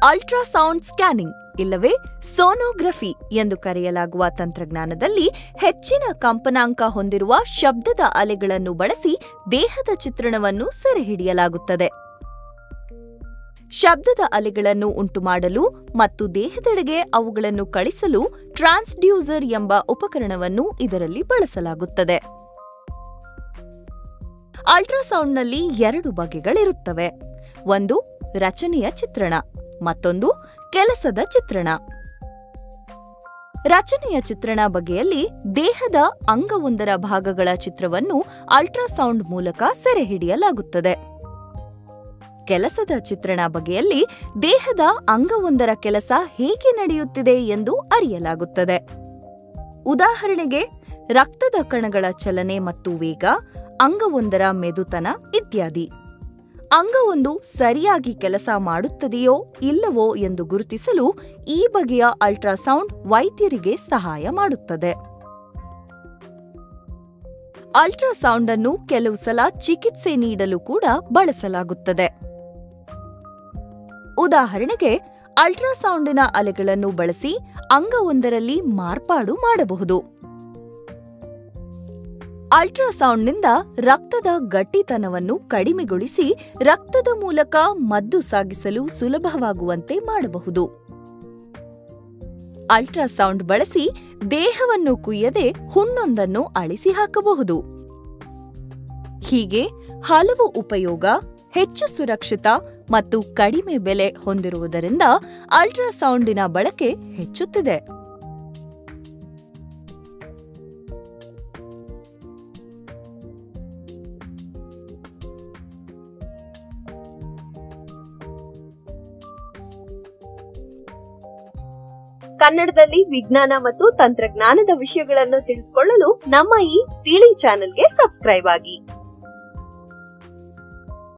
ultrasound scanning ಇಲ್ಲವೇ sonography ಎಂದು ಕರೆಯಲಾಗುವ ತಂತ್ರಜ್ಞಾನದಲ್ಲಿ ಹೆಚ್ಚಿನ ಕಂಪನಾಂಕ ಹೊಂದಿರುವ ಶಬ್ದದ ಅಲೆಗಳನ್ನು ಬಳಸಿ ದೇಹದ ಚಿತ್ರಣವನ್ನು ಸೆರೆಹಿಡಿಯಲಾಗುತ್ತದೆ ಶಬ್ದದ ಅಲೆಗಳನ್ನು ಉಂಟುಮಾಡಲು ಮತ್ತು ದೇಹದೆಡೆಗೆ ಅವುಗಳನ್ನು ಕಳಿಸಲು ಟ್ರಾನ್ಸ್ಡ್ಯೂಸರ್ ಎಂಬ ಉಪಕರಣವನ್ನು ಇದರಲ್ಲಿ ಬಳಸಲಾಗುತ್ತದೆ ಅಲ್ಟ್ರಾಸೌಂಡ್ನಲ್ಲಿ ಎರಡು ಬಗೆಗಳಿರುತ್ತವೆ ಒಂದು ರಚನೆಯ ಚಿತ್ರಣ ಮತ್ತೊಂದು ಕೆಲಸದ ಚಿತ್ರಣ ರಚನೆಯ ಚಿತ್ರಣ ಬಗೆಯಲ್ಲಿ ದೇಹದ ಅಂಗವೊಂದರ ಭಾಗಗಳ ಚಿತ್ರವನ್ನು ಅಲ್ಟ್ರಾಸೌಂಡ್ ಮೂಲಕ ಸೆರೆಹಿಡಿಯಲಾಗುತ್ತದೆ ಕೆಲಸದ ಚಿತ್ರಣ ಬಗೆಯಲ್ಲಿ ದೇಹದ ಅಂಗವೊಂದರ ಕೆಲಸ ಹೇಗೆ ನಡೆಯುತ್ತಿದೆ ಎಂದು ಅರಿಯಲಾಗುತ್ತದೆ ಉದಾಹರಣೆಗೆ ರಕ್ತದ ಕಣಗಳ ಚಲನೆ ಮತ್ತು ವೇಗ ಅಂಗವೊಂದರ ಮೆದುತನ ಇತ್ಯಾದಿ ಅಂಗವೊಂದು ಸರಿಯಾಗಿ ಕೆಲಸ ಮಾಡುತ್ತದೆಯೋ ಇಲ್ಲವೋ ಎಂದು ಗುರುತಿಸಲು ಈ ಬಗೆಯ ಅಲ್ಟ್ರಾಸೌಂಡ್ ವೈದ್ಯರಿಗೆ ಸಹಾಯ ಮಾಡುತ್ತದೆ ಅಲ್ಟ್ರಾಸೌಂಡ್ ಅನ್ನು ಕೆಲವು ಸಲ ಚಿಕಿತ್ಸೆ ನೀಡಲು ಕೂಡ ಬಳಸಲಾಗುತ್ತದೆ ಉದಾಹರಣೆಗೆ ಅಲ್ಟ್ರಾಸೌಂಡಿನ ಅಲೆಗಳನ್ನು ಬಳಸಿ ಅಂಗವೊಂದರಲ್ಲಿ ಮಾರ್ಪಾಡು ಮಾಡಬಹುದು ಅಲ್ಟ್ರಾಸೌಂಡ್ನಿಂದ ರಕ್ತದ ಗಟ್ಟಿತನವನ್ನು ಕಡಿಮೆಗೊಳಿಸಿ ರಕ್ತದ ಮೂಲಕ ಮದ್ದು ಸಾಗಿಸಲು ಸುಲಭವಾಗುವಂತೆ ಮಾಡಬಹುದು ಅಲ್ಟ್ರಾಸೌಂಡ್ ಬಳಸಿ ದೇಹವನ್ನು ಕುಯ್ಯದೆ ಹುಣ್ಣೊಂದನ್ನು ಅಳಿಸಿ ಹಾಕಬಹುದು ಹೀಗೆ ಹಲವು ಉಪಯೋಗ ಹೆಚ್ಚು ಸುರಕ್ಷಿತ ಮತ್ತು ಕಡಿಮೆ ಬೆಲೆ ಹೊಂದಿರುವುದರಿಂದ ಅಲ್ಟ್ರಾಸೌಂಡಿನ ಬಳಕೆ ಹೆಚ್ಚುತ್ತಿದೆ ಕನ್ನಡದಲ್ಲಿ ವಿಜ್ಞಾನ ಮತ್ತು ತಂತ್ರಜ್ಞಾನದ ವಿಷಯಗಳನ್ನು ತಿಳಿದುಕೊಳ್ಳಲು ನಮ್ಮ ಈ ತಿಳಿ ಚಾನೆಲ್ಗೆ ಸಬ್ಸ್ಕ್ರೈಬ್ ಆಗಿ